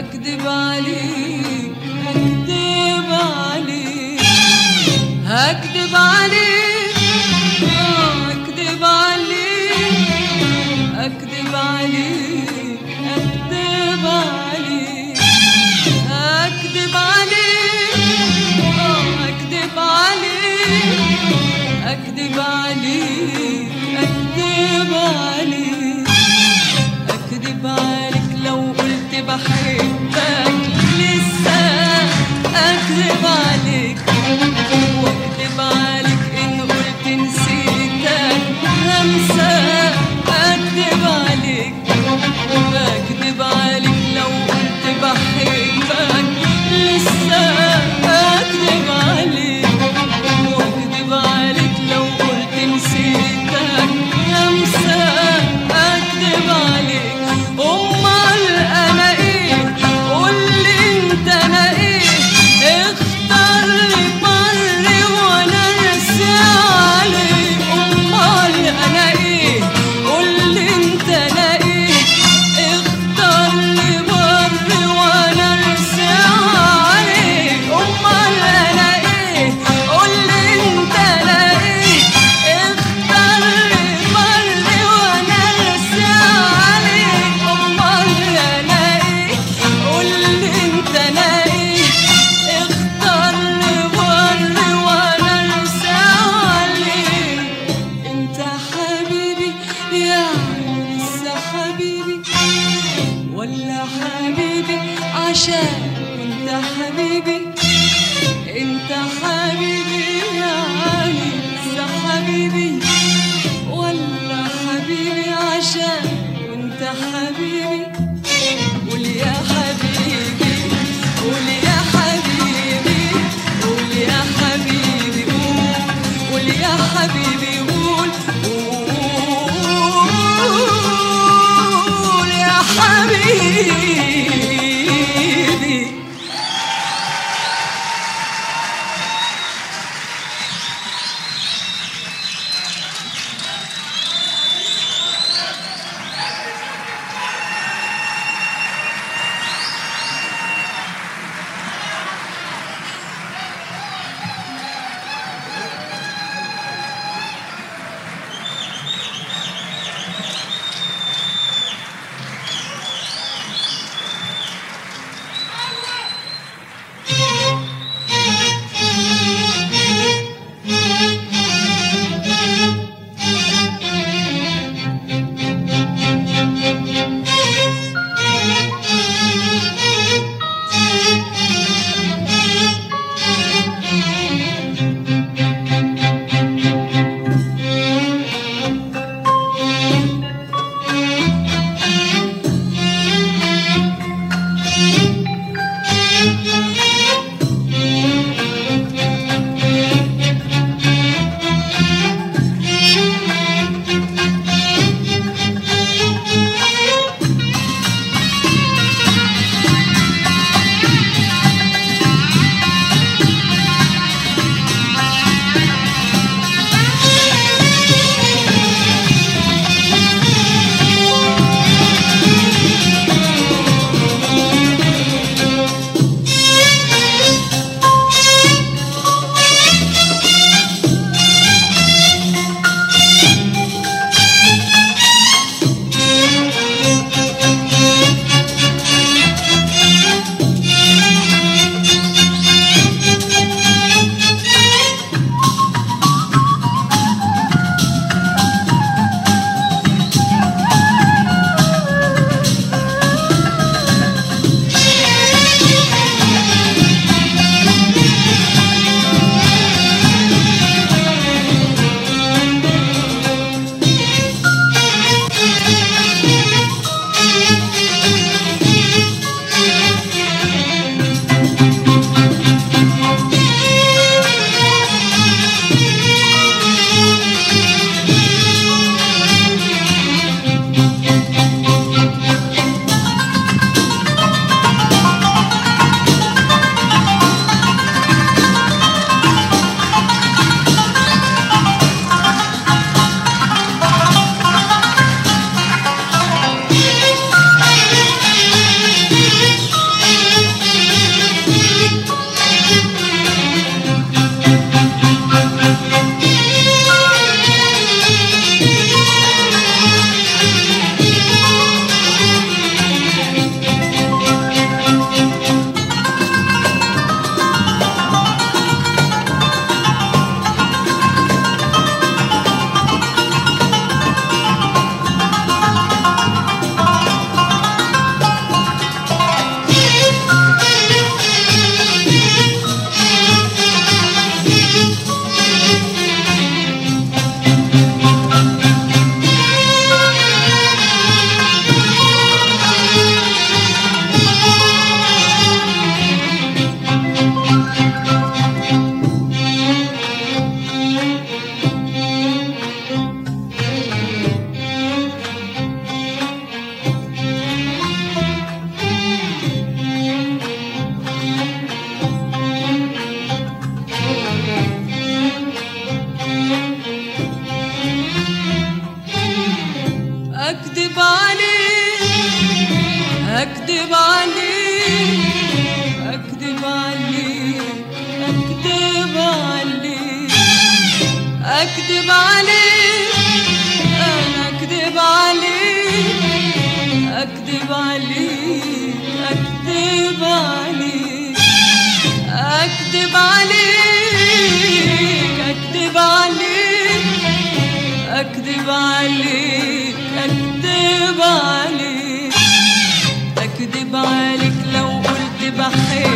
اكذب عليك اكذب عليك هكذب عليك آه، اكذب عليك اكذب عليك اكذب عليك اكذب عليك آه، اكذب عليك اكذب عليك اكذب عليك اكذب عليك لو قلت بحبك لسه اكذب عليك واكذب عليك ان قلت نسيتك همسة اكذب عليك اكذب عليك لو قلت بحبك لسه اكذب عليك واكذب عليك لو قلت نسيتك همسة اكذب عليك امال انا ايه قولي انت انا ايه اختار لي بر وانا ارسي عليك امال انا ايه قولي انت انا ايه اختار لي بر وانا ارسي عليك امال انا ايه قولي انت انا ايه اختار لي بر وانا ارسي عليك امال انا ايه قولي انت انا ايه اختار لي بر وانا ارسي عليك انت حبيبي يعني لسه حبيبي ولا حبيبي عشان انت حبيبي انت حبيبي يعني لسه حبيبي ولا حبيبي عشان انت حبيبي قول يا حبيبي قول يا حبيبي قول يا حبيبي قول قول يا حبيبي قول قول يا حبيبي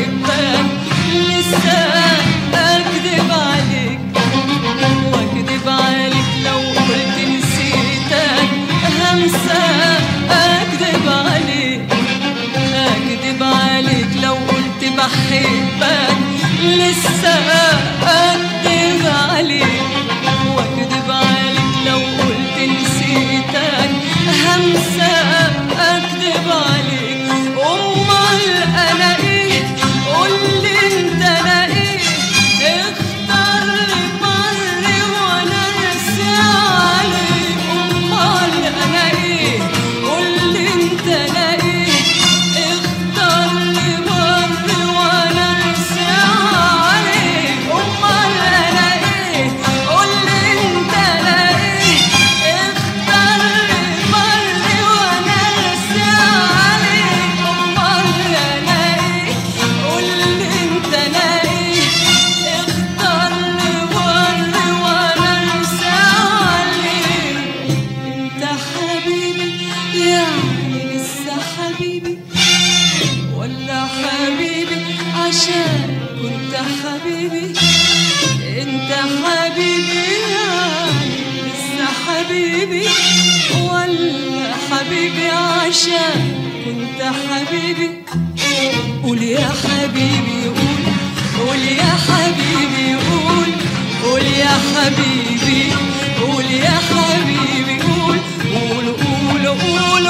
بحبك لسه اكذب عليك واكذب عليك لو قلت نسيتك همسى اكذب عليك اكذب عليك لو قلت بحبك لسه اكذب عليك واكذب عليك لو قلت نسيتك همسى اكذب عليك امال انا ايه قولي انت انا ايه اختار لي بر وانا راسي عليك امال انا ايه قولي انت انا ايه اختار لي بر وانا راسي عليك امال انا ايه قولي انت انا ايه اختار لي بر وانا راسي عليك امال انا ايه قولي انت انا ايه اختار لي بر وانا راسي عليك انت حبيبي يعني لسه حبيبي ولا حبيبي عشان كنت حبيبي انت حبيبي يعني لسه حبيبي ولا حبيبي عشان كنت حبيبي قول يا حبيبي قول قول يا حبيبي قول قول يا حبيبي قول يا حبيبي قول قول قول قول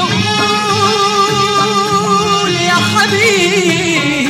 قول يا حبيبي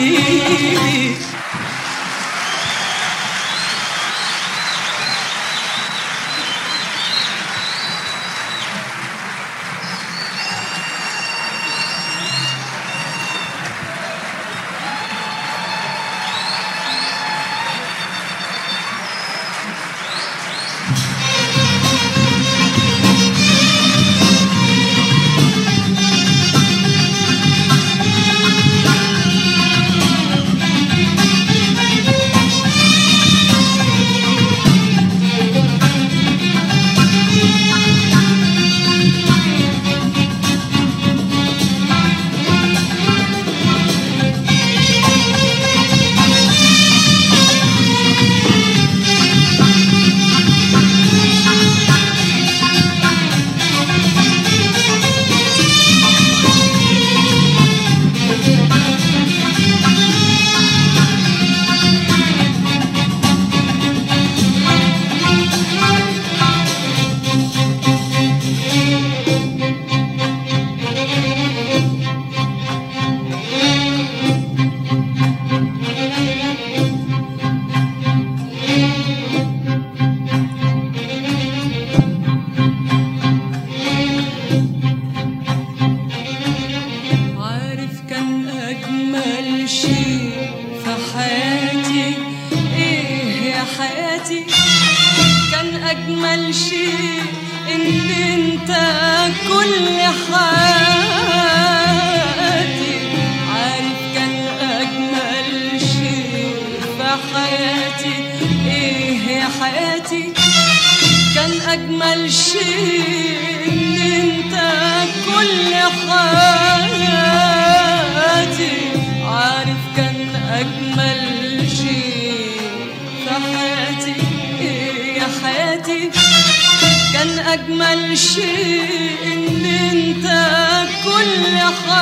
عارف كان أجمل شيء في حياتي إيه يا حياتي كان أجمل شيء إن أنت كل حياتي عارف كان أجمل شيء في حياتي إيه يا حياتي كان أجمل شيء إن أنت كل حياتي عارف كان أجمل شيء في حياتي إيه يا حياتي كان أجمل شيء إن أنت كل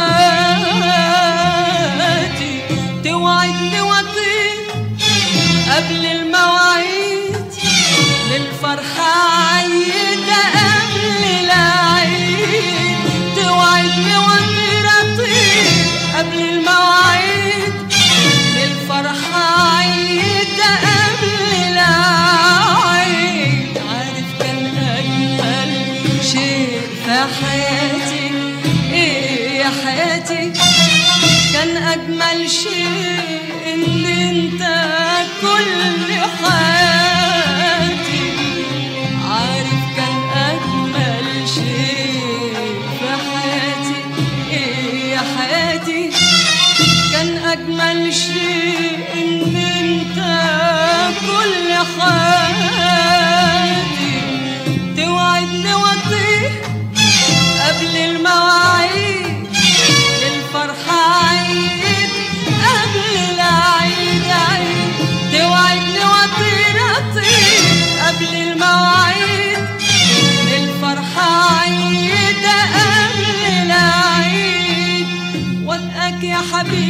حياتي توعدني وطير قبل المواعيد للفرحة عيدة قبل العيد توعدني وطير أطير قبل المواعيد للفرحة عيدة قبل العيد عارف كان أجمل شيء في حياتي إيه يا حياتي كان أجمل شيء إن أنت كل حياتي عارف كان أجمل شيء في حياتي إيه يا حياتي كان أجمل شيء إن أنت كل حياتي توعدني وطير قبل المواعيد للفرحة عيد قبل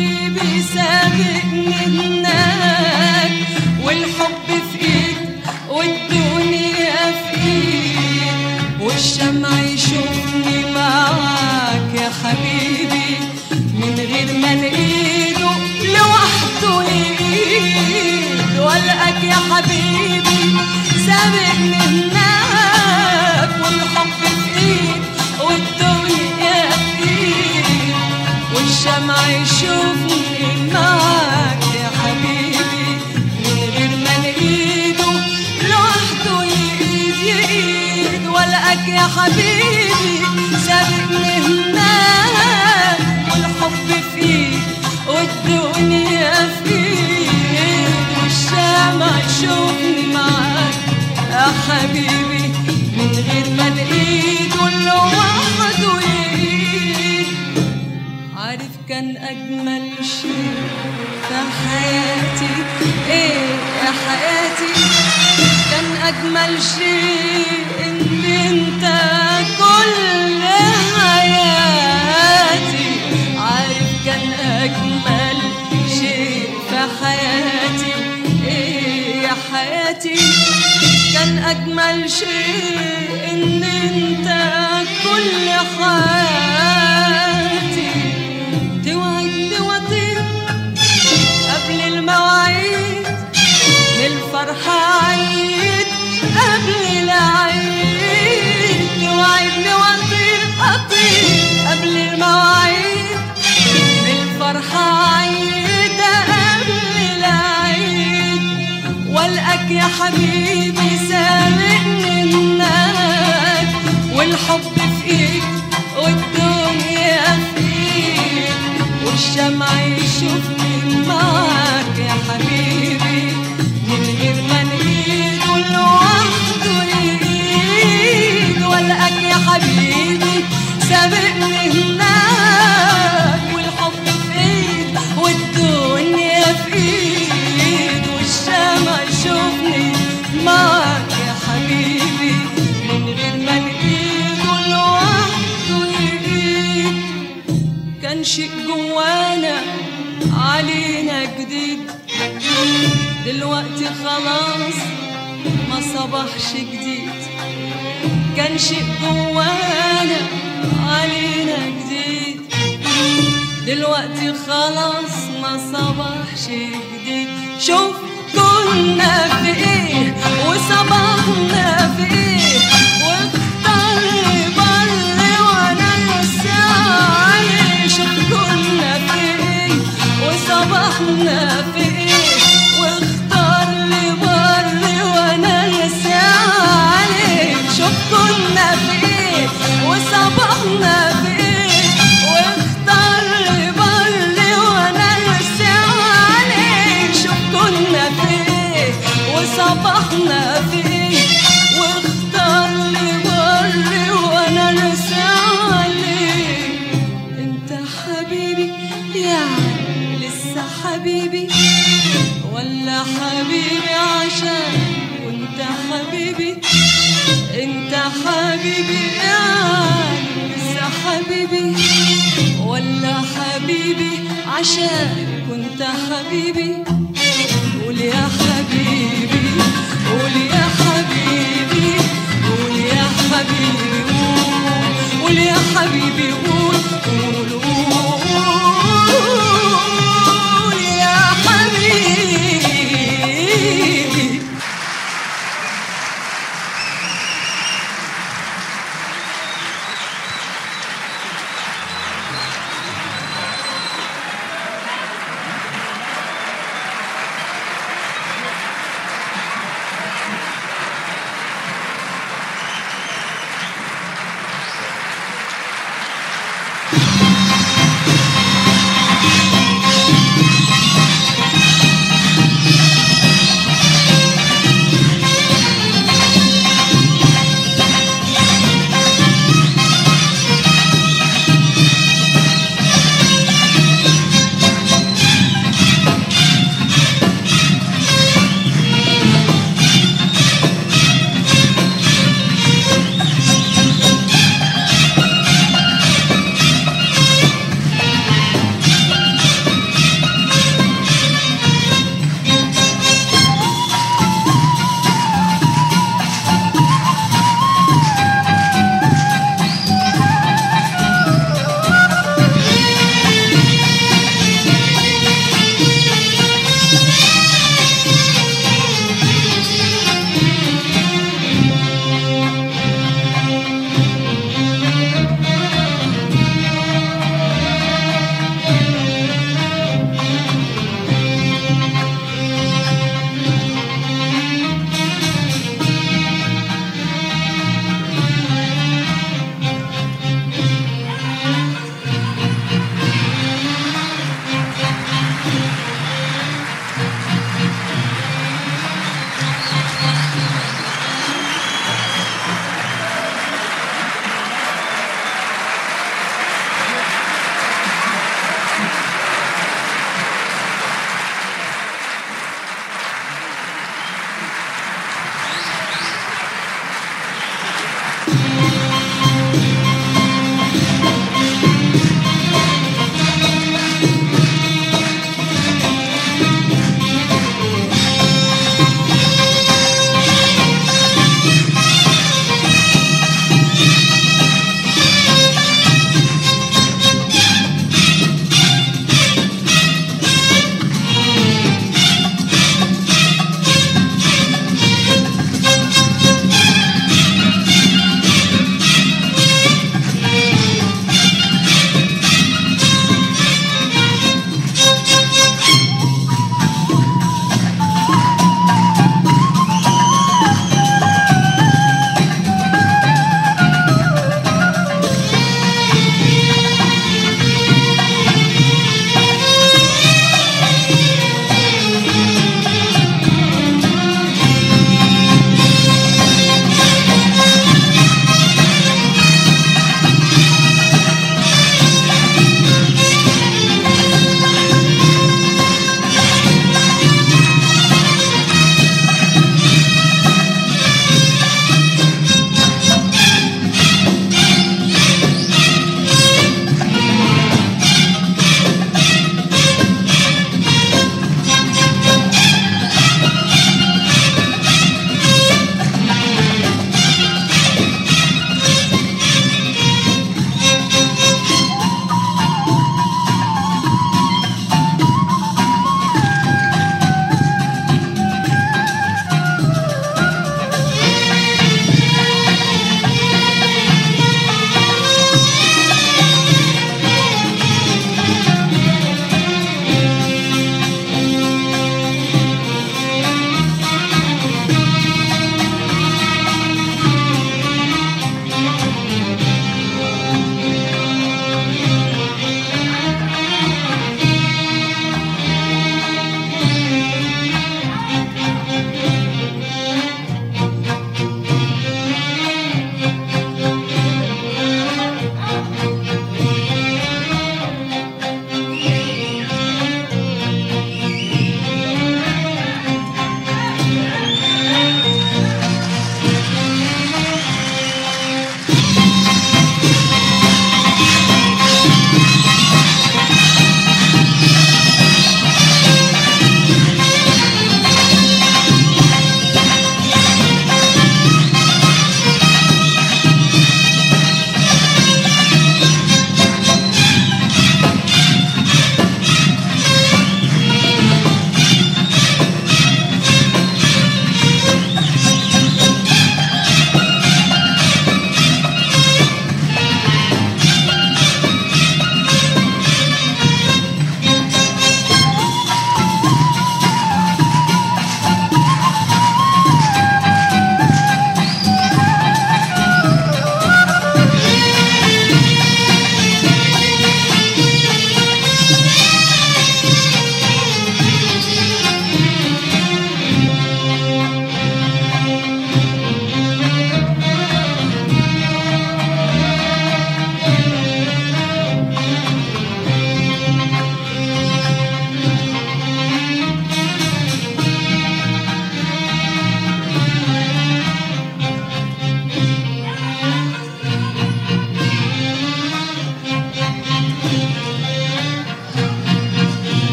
حبيبي سابقني هناك والحب في ايد والدنيا في ايد والشمع يشوفني معاك يا حبيبي من غير ما نقيده لوحده يقيد والقاك يا حبيبي سابقني هناك والحب في ايد والدنيا في ايد والشمع يشوفني معاك يا حبيبي من غير ما نقيده لوحده يقيد يقيد والقاك يا حبيبي سابقني هناك والحب فيه والدنيا فيه والشمع يشوفني معاك يا حبيبي من غير ما نقيده لوحده يقيد عارف كان أجمل شيء في حياتي إيه يا حياتي كان أجمل شيء إن أنت كل حياتي عارف كان أجمل شيء في حياتي إيه يا حياتي كان أجمل شيء إن أنت كل حياتي توعدني وأطير قبل المواعيد للفرحة عيد قبل العيد توعدني وأطير أطير قبل المواعيد للفرحة عيد قبل العيد والقاك يا حبيبي سابقني هناك والحب في ايد والدنيا في ايد والشمع يشوفني معاك يا حبيبي من غير ما نقيد لوحده يقيد والقاك يا حبيبي سابقني هناك والحب في ايد والدنيا في ايد والشمع يشوفني معاك يا حبيبي من غير ما نقيد لوحده يقيد كان شيء جوانا علينا جديد دلوقتي خلاص ما صبحش جديد كان شيء جوانا علينا جديد دلوقتي خلاص ما صبحش جديد شوف كنا في ايه وصبحنا في ايه واختار بر وانا لسه عليه شوف كنا في ايه وصبحنا في ايه واختار لي بر وانا لسه عليه شوف كنا في ايه وصبحنا في ايه واختار لي بر وانا لسه عليه شوف كنا في ايه وصبحنا في ايه واختار لي بر وانا لسه عليه انت حبيبي يعني لسه حبيبي ولا حبيبي عشان وانت حبيبي انت حبيبي يعني لسه حبيبي ولا حبيبي عشان كنت حبيبي قول يا حبيبي قول يا حبيبي قول يا حبيبي قول قول يا حبيبي قول قول قول يا حبيبي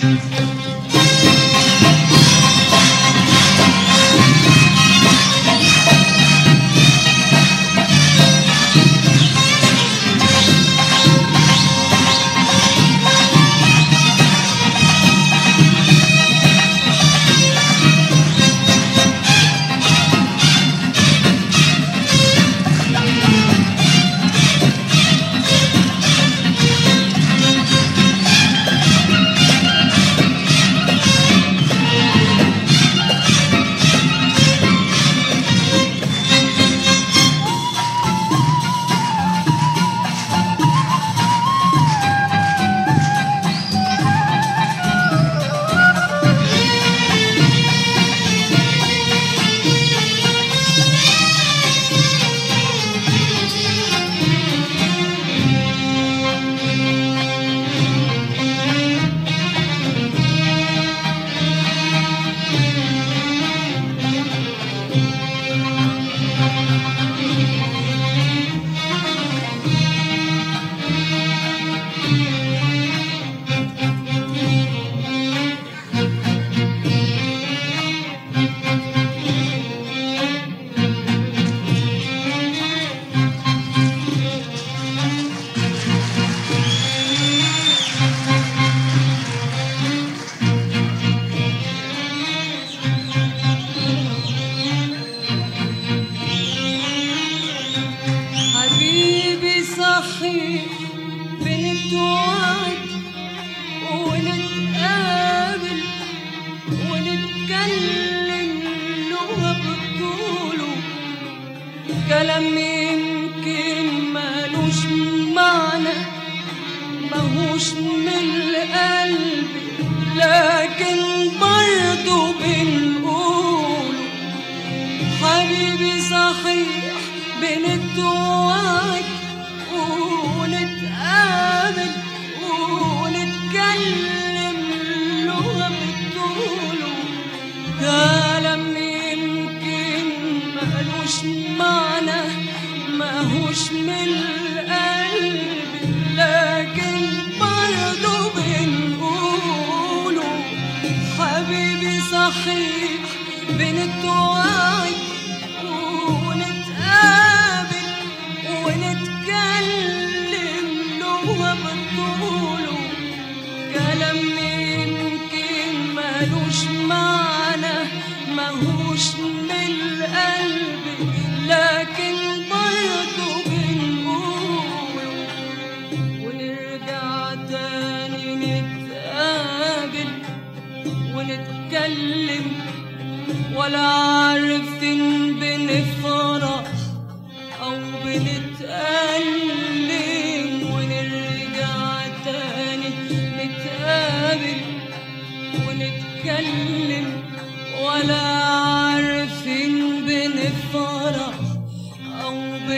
حبيبي صحيح بنتوعد ونتقابل ونتكلم لغة بطوله كلام يمكن مالوش معنى ماهوش من القلب لكن برضه بنقوله حبيبي صحيح بنتوعد ونتقابل ونتكلم لغة بتقوله كلام يمكن مالوش معنى ماهوش من القلب لكن برضه بنقوله حبيبي صحيح بنتوعد ونتقابل ونتكلم لغة بطوله كلام يمكن مالوش معنى ماهوش من القلب لكن برضه بنقوله ونرجع تاني نتقابل ونتكلم ولا عارفين بنفرح أو بنتألم ونرجع تاني نتقابل ونتكلم ولا عارفين بنفرح أو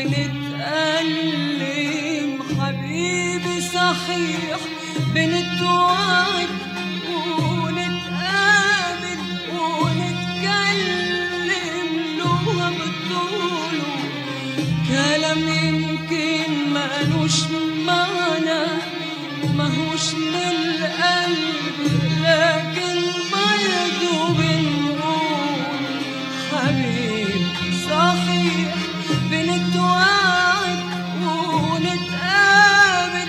بنتألم حبيبي صحيح بنتوعد ونتقابل ونتكلم لغة بطوله كلام يمكن مالوش معنى ماهوش من القلب لكن برضه بنقول حبيبي صحيح بنتوعد ونتقابل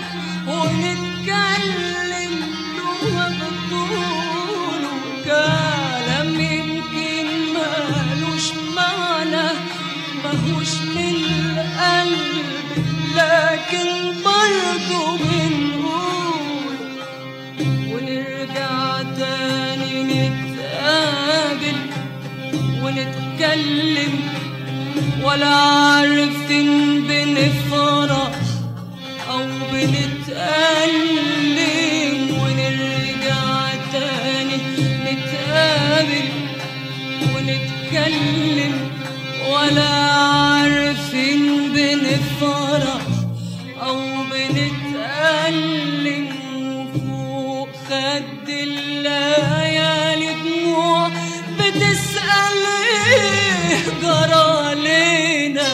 ونتكلم لغة بطوله كلام يمكن مالوش معنى ماهوش من القلب لكن برضه بنقول ونرجع تاني نتقابل ونتكلم ولا عارفين بنفرح أو بنتألم ونرجع تاني نتقابل ونتكلم ولا عارفين بنفرح أو بنتألم فوق خد الليالي دموع بتسأل إيه جرى لينا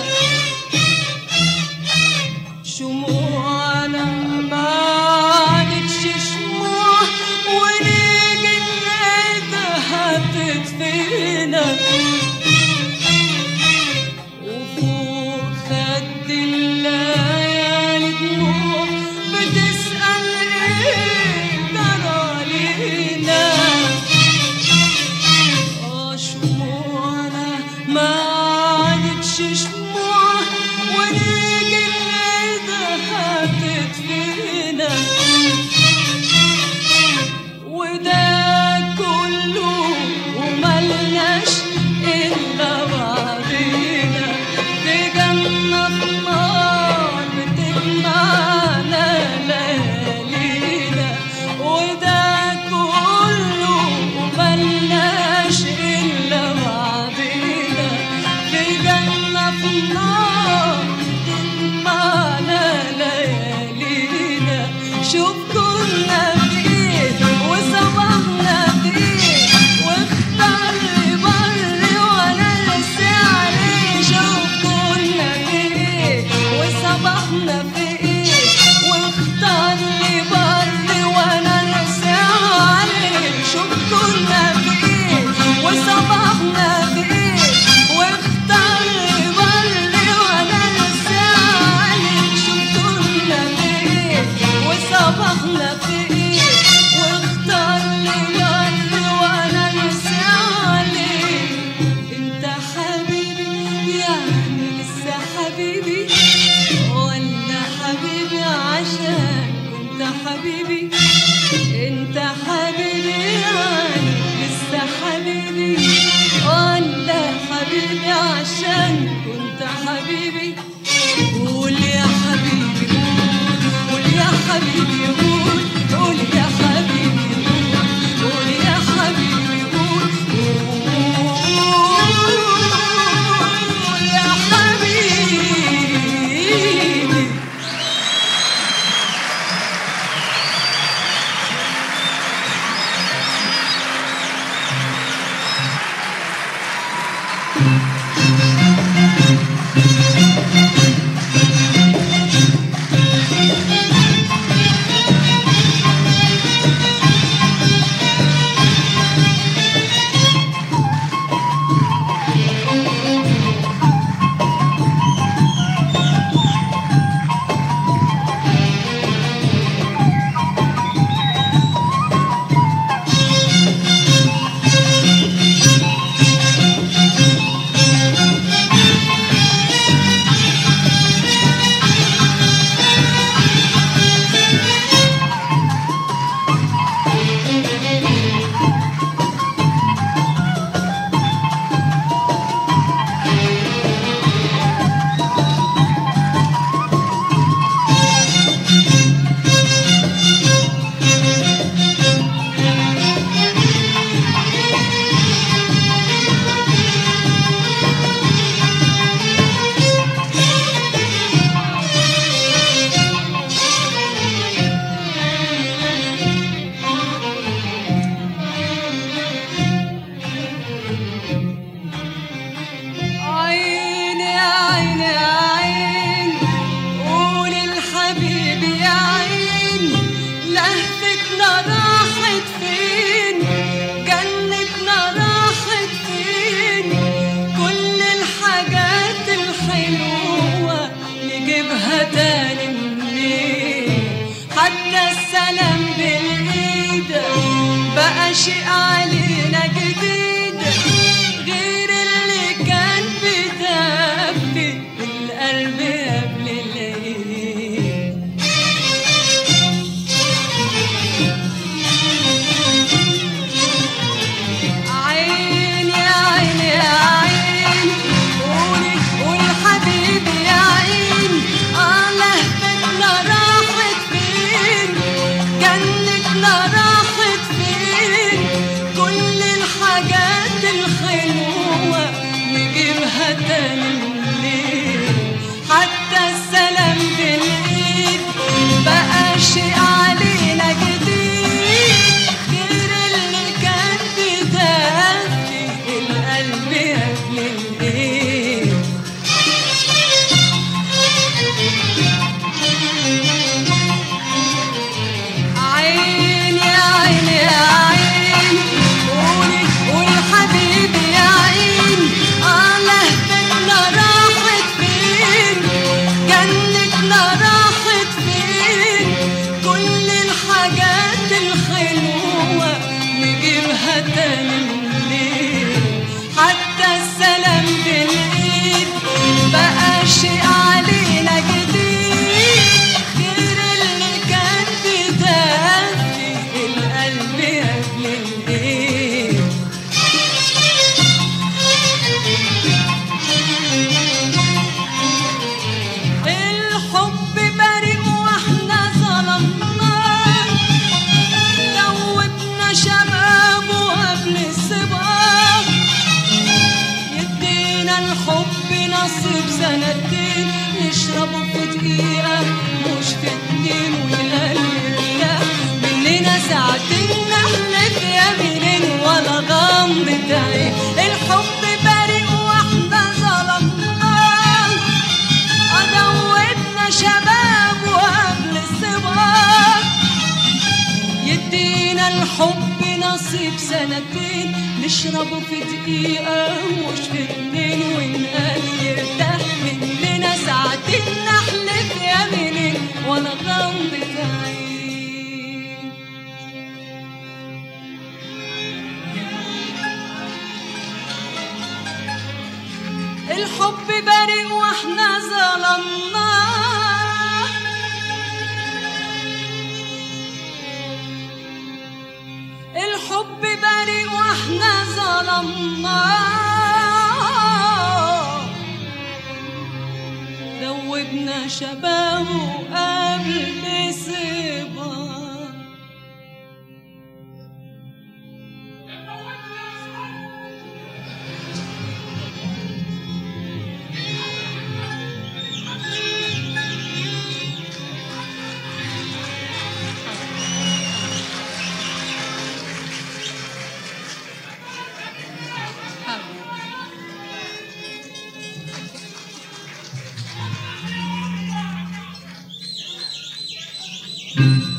شموعنا ما عادتش شموع وليه بقى شيء علينا جديد غير اللي كان بيدفي القلب قبل الليل عيني يا عيني يا عيني قولي قولي حبيبي يا عيني اه لهفتنا راحت فين جنتنا راحت فين كل الحاجات الحلوة نجيبها تاني منين حتى السلام بالايد بقى شيء علينا جديد غير اللي كان بيدفي القلب قبل الايد عيني يا عيني يا عيني قولي قولي حبيبي يا عيني اه لهفتنا راحت فين جنتنا راحت فين كل الحاجات الحلوة نجيبها تاني منين حتى السلام بالايد بقى شيء علينا جديد غير اللي كان بيدفي القلب قبل الايد الحب بريء واحنا ظلمناه دوبنا شبابه قبل السباق يدينا الحب نصيب سنتين نشربه في دقيقة مش في اتنين ويقللنا مننا ساعتين نحلف يمينين ولا غمضة عين الحب بريء واحنا ظلمناه أدوبنا شباب وقبل السباق يدينا الحب نصيب سنتين نشربه في دقيقة مش في اتنين ونقال يرتاح مننا ساعتين نحلف يمينين ولا غمضة عين الحب بريء واحنا ظلمناه الحب بريء واحنا ظلمناه دوبنا شبابه قبل سباه thank you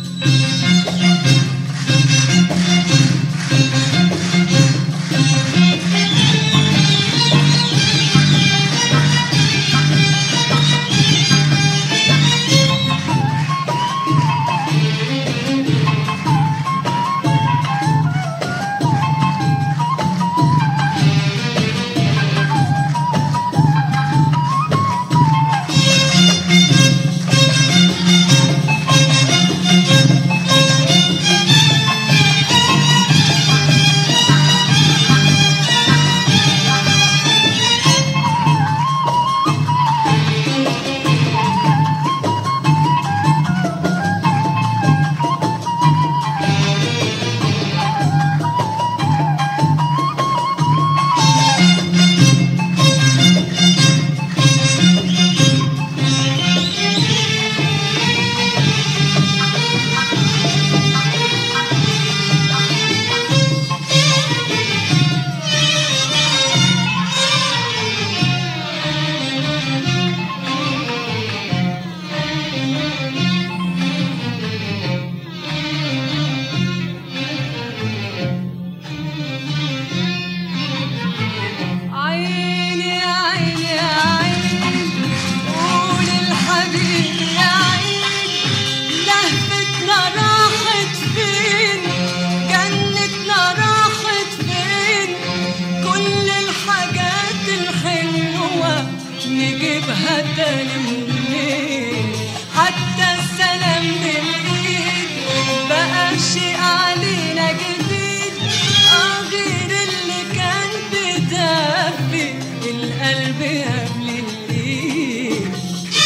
تاني منين حتى السلام بالايد بقى شيء علينا جديد اه غير اللي كان بدفي القلب قبل الايد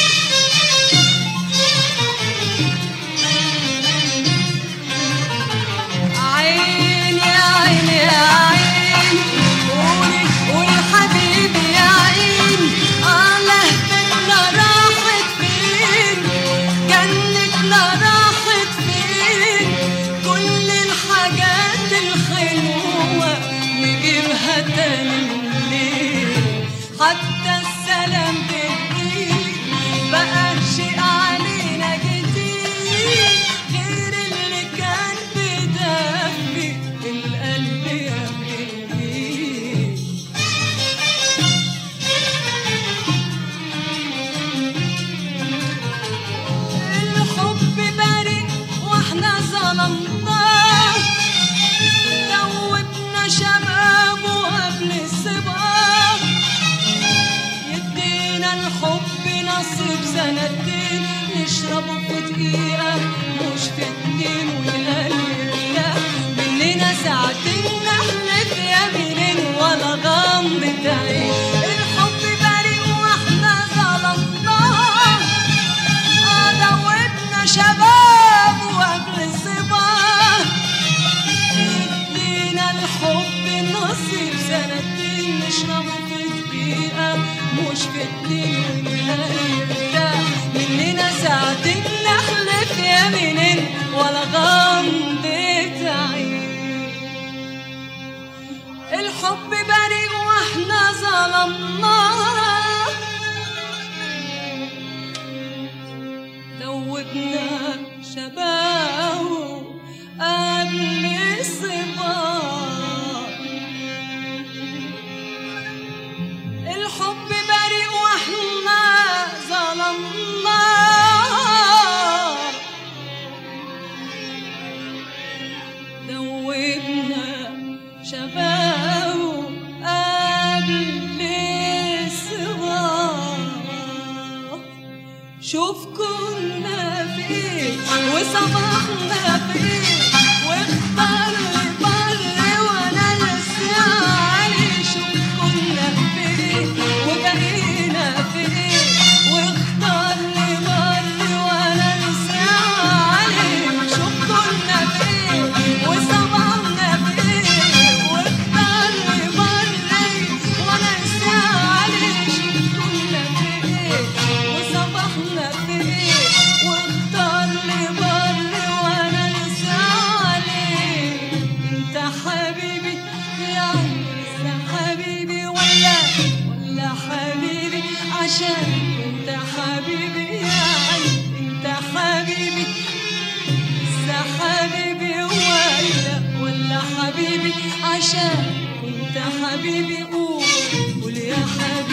عين يا عين يا عين قولي قولي حبيبي يا عين اه لهفتنا راحت فين جنتنا راحت فين كل الحاجات الحلوة نجيبها تاني منين حتى السلام بالإيد بقى شيء علينا جديد غير اللي كان بدفي القلب يا بالإيد الحب بريء واحنا ظلمناه دوبنا شبابه قبل الصباح يدينا الحب نصيب سنتين نشربه في دقيقة مش في اتنين ويقلبنا مننا ساعتين نحلف يمينين ولا غمضة عين الحب بريء واحنا ظلمناه اه دوبنا شباب وقبل الصباح يدينا الحب نصيب سنتين نشربه في دقيقة مش في اتنين ونرتاح مننا ساعتين نحلف يمينين ولا غمضة عين الحب بريء واحنا ظلمناه دوبنا شباب قبل الصباح الحب بريء واحنا ظلمناه دوبنا شباب قبل الصباح شوف كنا فين وصباحنا فين واختار لي بر وانا لسه علي شوف كنا فين وبقينا فين واختار لي بر وانا لسه علي شوف كنا فين وصباحنا فين واختار لي بر وانا لسه علي شوف كنا فين وصباحنا فين واختار لي بر وانا لسه عليك انت حبيبي يا لسه حبيبي ولا ولا حبيبي عشان انت حبيبي يا عين انت حبيبي لسه حبيبي ولا ولا حبيبي عشان انت حبيبي قول قول يا حبيبي